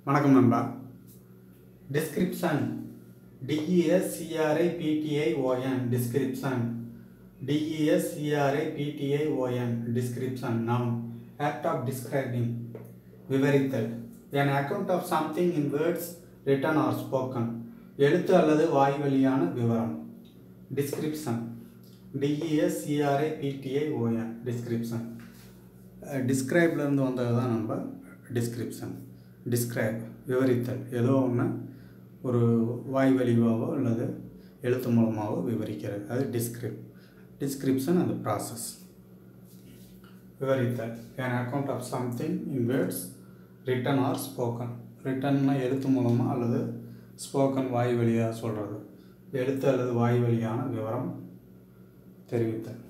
வணக்கம் நண்பா description D E S C R I P T I O N description D E S C R I P T I O N description noun act of describing விவரித்தல் an account of something in words written or spoken எழுத்து அல்லது வாய் வழியான விவரம் டிஸ்கிரிப்ஷன் டிஇஎஸ்சிஆர்ஐ பிடிஐஓஎன் டிஸ்கிரிப்ஷன் டிஸ்கிரைப்லேருந்து வந்தது தான் நம்ம டிஸ்கிரிப்ஷன் டிஸ்கிரைப் விவரித்தல் ஏதோ ஒன்று ஒரு வாய் வழியாவோ அல்லது எழுத்து மூலமாகவோ விவரிக்கிறது அது டிஸ்கிரிப் டிஸ்கிரிப்ஷன் அந்த ப்ராசஸ் விவரித்தல் an account of something in words written or spoken ரிட்டன்னா எழுத்து மூலமாக அல்லது ஸ்போக்கன் வாய் வழியாக சொல்கிறது எழுத்து அல்லது வாய் வழியான விவரம் தெரிவித்தல்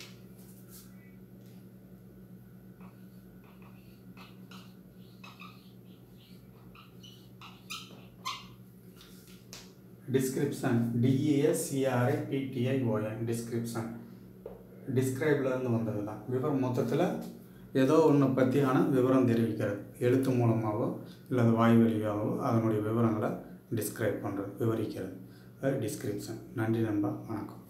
டிஸ்கிரிப்ஷன் டிஇஎஸ்சிஆர்ஐ பிடிஐஓஎன் டிஸ்கிரிப்ஷன் டிஸ்கிரைப்லேருந்து வந்தது தான் விவரம் மொத்தத்தில் ஏதோ ஒன்று பற்றியான விவரம் தெரிவிக்கிறது எழுத்து மூலமாகவோ இல்லை வாய் வழியாகவோ அதனுடைய விவரங்களை டிஸ்கிரைப் பண்ணுறது விவரிக்கிறது அது டிஸ்கிரிப்ஷன் நன்றி நண்பா வணக்கம்